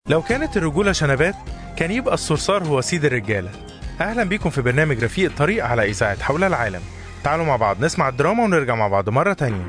لو كانت الرجولة شنبات كان يبقى الصرصار هو سيد الرجالة أهلا بيكم في برنامج رفيق الطريق على إذاعة حول العالم تعالوا مع بعض نسمع الدراما ونرجع مع بعض مرة تانية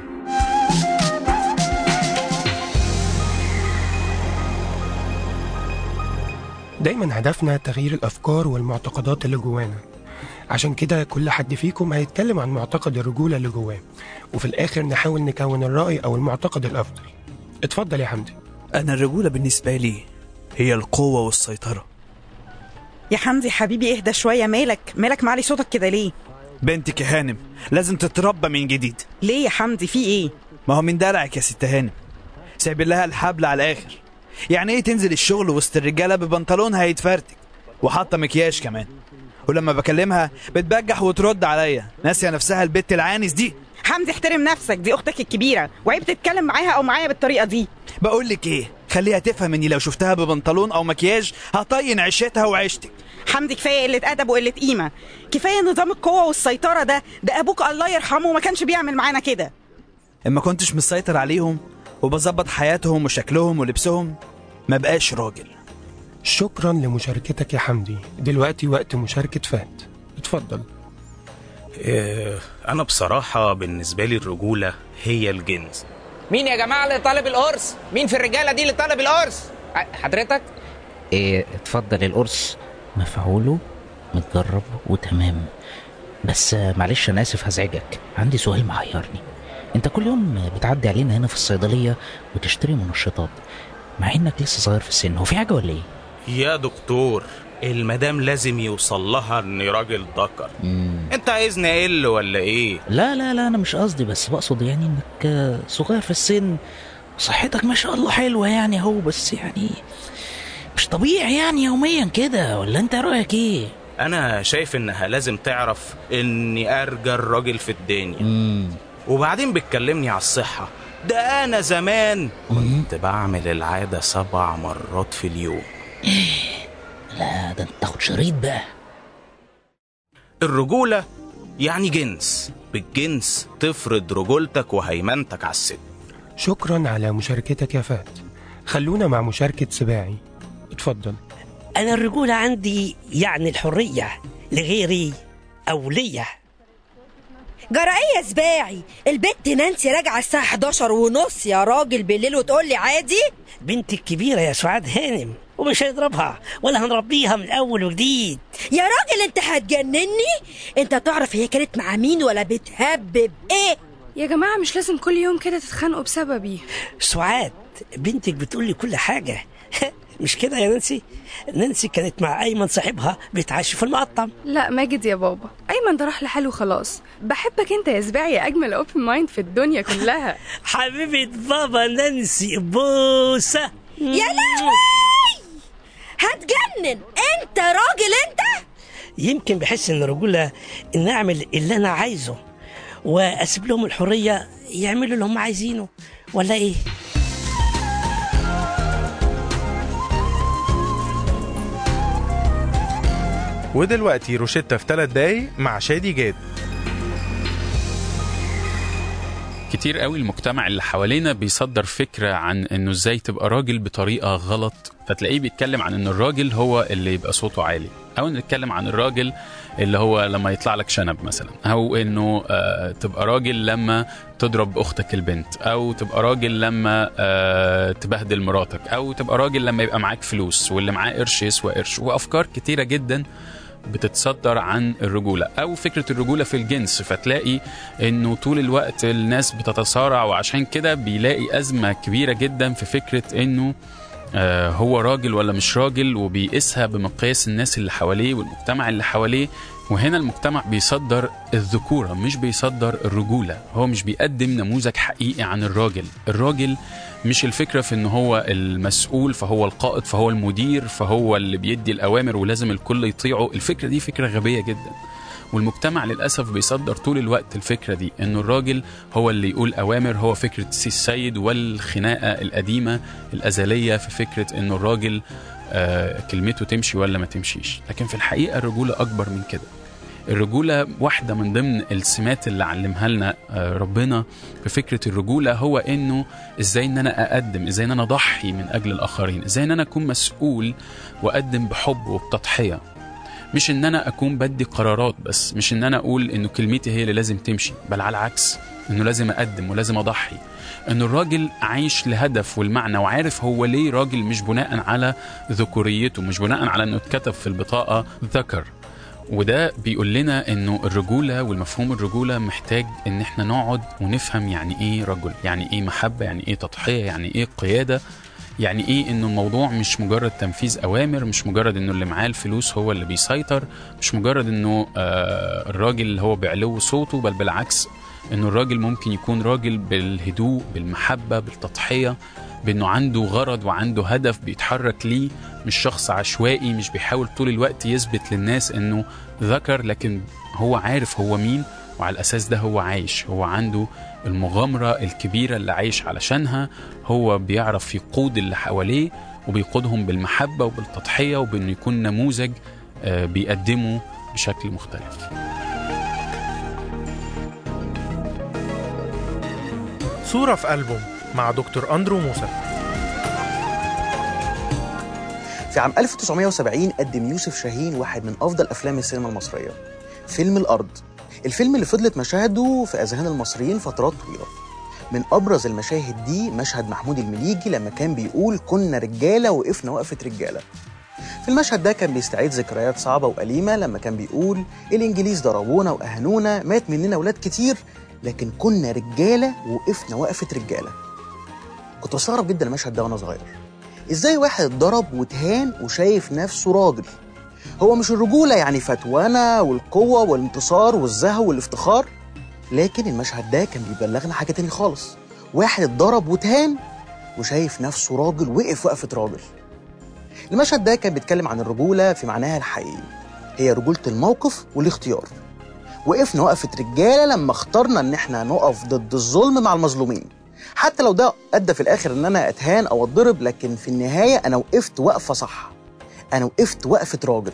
دايما هدفنا تغيير الأفكار والمعتقدات اللي جوانا عشان كده كل حد فيكم هيتكلم عن معتقد الرجولة اللي جواه وفي الآخر نحاول نكون الرأي أو المعتقد الأفضل اتفضل يا حمدي أنا الرجولة بالنسبة لي هي القوة والسيطرة يا حمدي حبيبي اهدى شوية مالك مالك معلي صوتك كده ليه بنتك يا هانم لازم تتربى من جديد ليه يا حمدي في ايه ما هو من دلعك يا ست هانم سايب لها الحبل على الآخر يعني ايه تنزل الشغل وسط الرجالة ببنطلونها يتفرتك وحاطة مكياج كمان ولما بكلمها بتبجح وترد عليا ناسية نفسها البت العانس دي حمدي احترم نفسك دي اختك الكبيرة وعيب تتكلم معاها او معايا بالطريقة دي بقول لك ايه خليها تفهم اني لو شفتها ببنطلون او مكياج هطين عيشتها وعيشتك حمدي كفاية قلة أدب وقلة قيمة كفاية نظام القوة والسيطرة ده ده أبوك الله يرحمه ما كانش بيعمل معانا كده اما كنتش مسيطر عليهم وبظبط حياتهم وشكلهم ولبسهم ما بقاش راجل شكرا لمشاركتك يا حمدي دلوقتي وقت مشاركة فهد اتفضل إيه، أنا بصراحة بالنسبة لي الرجولة هي الجنس مين يا جماعة اللي طالب القرص؟ مين في الرجالة دي اللي طالب القرص؟ ح- حضرتك؟ إيه اتفضل القرص مفعوله متجرب وتمام بس آه، معلش انا اسف هزعجك عندي سؤال محيرني انت كل يوم بتعدي علينا هنا في الصيدليه وتشتري منشطات مع انك لسه صغير في السن هو في حاجه ولا ايه يا دكتور المدام لازم يوصل لها اني راجل ذكر مم. انت عايزني اقل ولا ايه لا لا لا انا مش قصدي بس بقصد يعني انك آه، صغير في السن صحتك ما شاء الله حلوه يعني هو بس يعني مش طبيعي يعني يوميا كده ولا انت رايك ايه انا شايف انها لازم تعرف اني ارجل راجل في الدنيا مم. وبعدين بتكلمني على الصحة ده انا زمان كنت بعمل العادة سبع مرات في اليوم لا ده انت تاخد شريط بقى الرجولة يعني جنس بالجنس تفرض رجولتك وهيمنتك على الست شكرا على مشاركتك يا فهد خلونا مع مشاركة سباعي اتفضل أنا الرجولة عندي يعني الحرية لغيري أو ليا جرى ايه يا سباعي البت نانسي راجعه الساعه 11 ونص يا راجل بالليل وتقول لي عادي بنتي الكبيرة يا سعاد هانم ومش هيضربها ولا هنربيها من أول وجديد يا راجل انت هتجنني انت تعرف هي كانت مع مين ولا بتهبب ايه يا جماعة مش لازم كل يوم كده تتخانقوا بسببي سعاد بنتك بتقول لي كل حاجة مش كده يا نانسي نانسي كانت مع أيمن صاحبها بيتعشوا في المقطم لا ماجد يا بابا أيمن ده راح لحاله خلاص بحبك انت يا سباعي يا أجمل أوبن مايند في الدنيا كلها حبيبة بابا نانسي بوسة يا لهوي هتجنن انت راجل انت يمكن بحس ان الرجولة ان اعمل اللي انا عايزه واسيب لهم الحرية يعملوا اللي هم عايزينه ولا ايه ودلوقتي روشيتا في ثلاث دقايق مع شادي جاد كتير قوي المجتمع اللي حوالينا بيصدر فكرة عن انه ازاي تبقى راجل بطريقة غلط فتلاقيه بيتكلم عن ان الراجل هو اللي يبقى صوته عالي او نتكلم عن الراجل اللي هو لما يطلع لك شنب مثلا او انه آه تبقى راجل لما تضرب اختك البنت او تبقى راجل لما آه تبهدل مراتك او تبقى راجل لما يبقى معاك فلوس واللي معاه قرش يسوى قرش وافكار كتيرة جدا بتتصدر عن الرجولة أو فكرة الرجولة في الجنس فتلاقي إنه طول الوقت الناس بتتصارع وعشان كده بيلاقي أزمة كبيرة جدا في فكرة إنه آه هو راجل ولا مش راجل وبيقيسها بمقياس الناس اللي حواليه والمجتمع اللي حواليه وهنا المجتمع بيصدر الذكورة مش بيصدر الرجولة هو مش بيقدم نموذج حقيقي عن الراجل الراجل مش الفكرة في ان هو المسؤول فهو القائد فهو المدير فهو اللي بيدي الأوامر ولازم الكل يطيعه الفكرة دي فكرة غبية جدا والمجتمع للأسف بيصدر طول الوقت الفكرة دي إنه الراجل هو اللي يقول أوامر هو فكرة سي السيد والخناقة القديمة الأزلية في فكرة إنه الراجل آه كلمته تمشي ولا ما تمشيش لكن في الحقيقة الرجولة أكبر من كده الرجولة واحدة من ضمن السمات اللي علمها لنا آه، ربنا في فكرة الرجولة هو انه ازاي ان انا اقدم ازاي ان انا اضحي من اجل الاخرين ازاي ان انا اكون مسؤول واقدم بحب وبتضحية مش ان انا اكون بدي قرارات بس مش ان انا اقول انه كلمتي هي اللي لازم تمشي بل على العكس انه لازم اقدم ولازم اضحي انه الراجل عايش لهدف والمعنى وعارف هو ليه راجل مش بناء على ذكوريته مش بناء على انه اتكتب في البطاقه ذكر وده بيقول لنا انه الرجوله والمفهوم الرجوله محتاج ان احنا نقعد ونفهم يعني ايه رجل يعني ايه محبه يعني ايه تضحيه يعني ايه قياده يعني ايه انه الموضوع مش مجرد تنفيذ اوامر مش مجرد انه اللي معاه الفلوس هو اللي بيسيطر مش مجرد انه آه الراجل اللي هو بعلو صوته بل بالعكس انه الراجل ممكن يكون راجل بالهدوء بالمحبه بالتضحيه بانه عنده غرض وعنده هدف بيتحرك ليه مش شخص عشوائي مش بيحاول طول الوقت يثبت للناس انه ذكر لكن هو عارف هو مين وعلى الاساس ده هو عايش هو عنده المغامره الكبيره اللي عايش علشانها هو بيعرف يقود اللي حواليه وبيقودهم بالمحبه وبالتضحيه وبانه يكون نموذج آه، بيقدمه بشكل مختلف صورة في ألبوم مع دكتور أندرو موسى في عام 1970 قدم يوسف شاهين واحد من أفضل أفلام السينما المصرية فيلم الأرض الفيلم اللي فضلت مشاهده في أذهان المصريين فترات طويلة من أبرز المشاهد دي مشهد محمود المليجي لما كان بيقول كنا رجالة وقفنا وقفة رجالة في المشهد ده كان بيستعيد ذكريات صعبة وأليمة لما كان بيقول الإنجليز ضربونا وأهانونا مات مننا ولاد كتير لكن كنا رجالة وقفنا وقفة رجالة كنت بستغرب جدا المشهد ده وأنا صغير إزاي واحد اتضرب واتهان وشايف نفسه راجل هو مش الرجولة يعني فتوانة والقوة والانتصار والزهو والافتخار لكن المشهد ده كان بيبلغنا حاجة تاني خالص واحد اتضرب واتهان وشايف نفسه راجل وقف وقفة راجل المشهد ده كان بيتكلم عن الرجولة في معناها الحقيقي هي رجولة الموقف والاختيار وقفنا وقفة رجالة لما اخترنا ان احنا نقف ضد الظلم مع المظلومين حتى لو ده ادى في الاخر ان انا اتهان او اتضرب لكن في النهاية انا وقفت وقفة صح انا وقفت وقفة راجل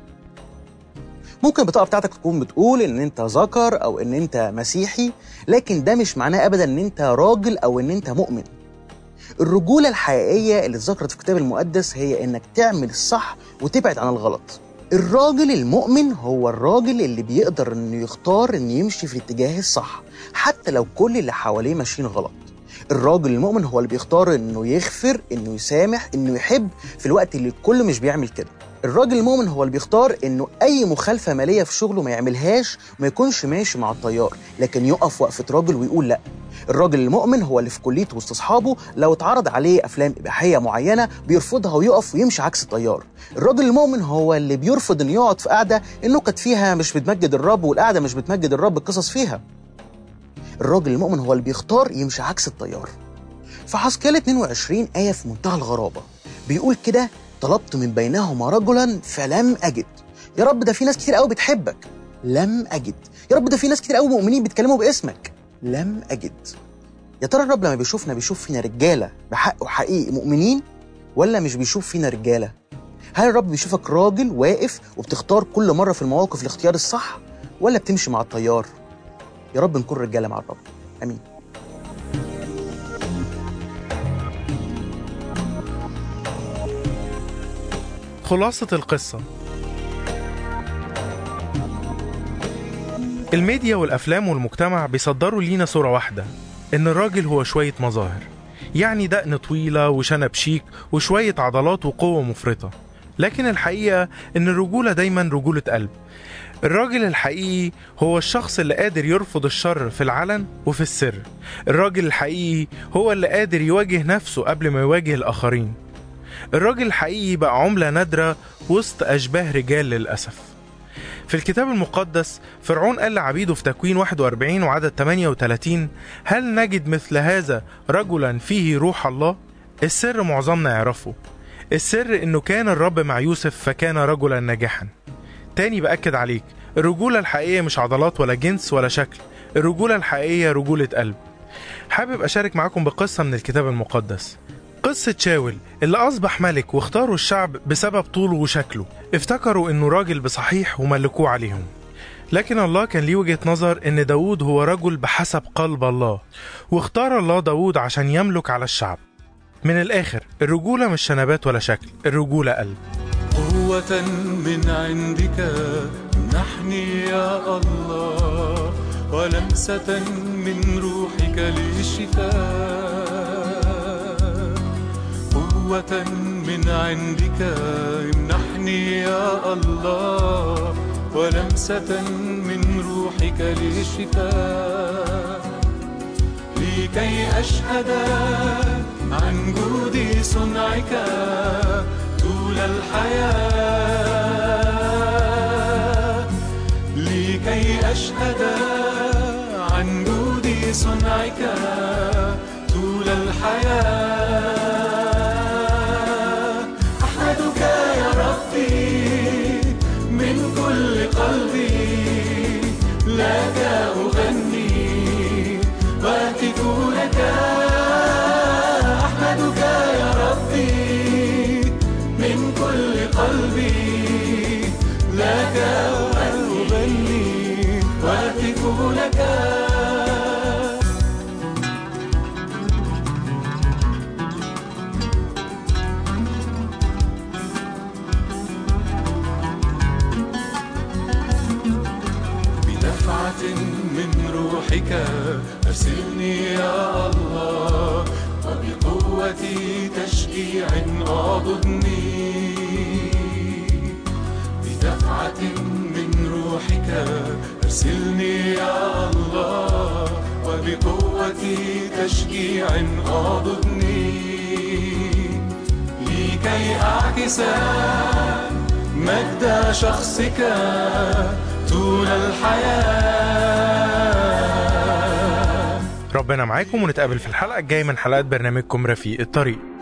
ممكن البطاقة بتاعتك تكون بتقول ان انت ذكر او ان انت مسيحي لكن ده مش معناه ابدا ان انت راجل او ان انت مؤمن الرجولة الحقيقية اللي اتذكرت في الكتاب المقدس هي انك تعمل الصح وتبعد عن الغلط الراجل المؤمن هو الراجل اللي بيقدر انه يختار انه يمشي في الاتجاه الصح حتى لو كل اللي حواليه ماشيين غلط الراجل المؤمن هو اللي بيختار انه يغفر انه يسامح انه يحب في الوقت اللي الكل مش بيعمل كده الراجل المؤمن هو اللي بيختار انه اي مخالفه ماليه في شغله ما يعملهاش وما يكونش ماشي مع التيار لكن يقف وقفه راجل ويقول لا الراجل المؤمن هو اللي في كليته وسط اصحابه لو اتعرض عليه افلام اباحيه معينه بيرفضها ويقف ويمشي عكس التيار الراجل المؤمن هو اللي بيرفض انه يقعد في قعده النكت فيها مش بتمجد الرب والقعده مش بتمجد الرب القصص فيها الراجل المؤمن هو اللي بيختار يمشي عكس التيار في حسكال 22 آية في منتهى الغرابة بيقول كده طلبت من بينهما رجلا فلم أجد يا رب ده في ناس كتير قوي بتحبك لم أجد يا رب ده في ناس كتير قوي مؤمنين بيتكلموا باسمك لم أجد يا ترى الرب لما بيشوفنا بيشوف فينا رجالة بحق وحقيقي مؤمنين ولا مش بيشوف فينا رجالة هل الرب بيشوفك راجل واقف وبتختار كل مرة في المواقف الاختيار الصح ولا بتمشي مع التيار يا رب نكون رجالة مع الرب أمين خلاصة القصة الميديا والأفلام والمجتمع بيصدروا لينا صورة واحدة إن الراجل هو شوية مظاهر يعني دقن طويلة وشنب شيك وشوية عضلات وقوة مفرطة لكن الحقيقة إن الرجولة دايما رجولة قلب الراجل الحقيقي هو الشخص اللي قادر يرفض الشر في العلن وفي السر الراجل الحقيقي هو اللي قادر يواجه نفسه قبل ما يواجه الآخرين الراجل الحقيقي بقى عملة نادرة وسط أشباه رجال للأسف في الكتاب المقدس فرعون قال لعبيده في تكوين 41 وعدد 38 هل نجد مثل هذا رجلا فيه روح الله؟ السر معظمنا يعرفه السر انه كان الرب مع يوسف فكان رجلا ناجحا تاني بأكد عليك الرجولة الحقيقية مش عضلات ولا جنس ولا شكل الرجولة الحقيقية رجولة قلب حابب أشارك معاكم بقصة من الكتاب المقدس قصة شاول اللي أصبح ملك واختاروا الشعب بسبب طوله وشكله افتكروا إنه راجل بصحيح وملكوه عليهم لكن الله كان ليه وجهة نظر إن داود هو رجل بحسب قلب الله واختار الله داود عشان يملك على الشعب من الآخر الرجولة مش شنبات ولا شكل الرجولة قلب قوة من عندك منحني يا الله ولمسة من روحك للشفاء قوة من عندك امنحني يا الله ولمسة من روحك للشفاء لكي أشهد عن جود صنعك طول الحياة لكي أشهد عن جود صنعك طول الحياة أحمدك يا ربي من كل قلبي لك أغني وأهتف لك أحمدك يا ربي من كل قلبي لك أغني وأهتف لك بدفعة من روحك أرسلني يا الله وبقوة تشجيع أعضدني بدفعة من روحك أرسلني يا الله وبقوة تشجيع أعضدني لكي أعكس مجد شخصك طول الحياة ربنا معاكم ونتقابل في الحلقة الجاية من حلقات برنامجكم رفيق الطريق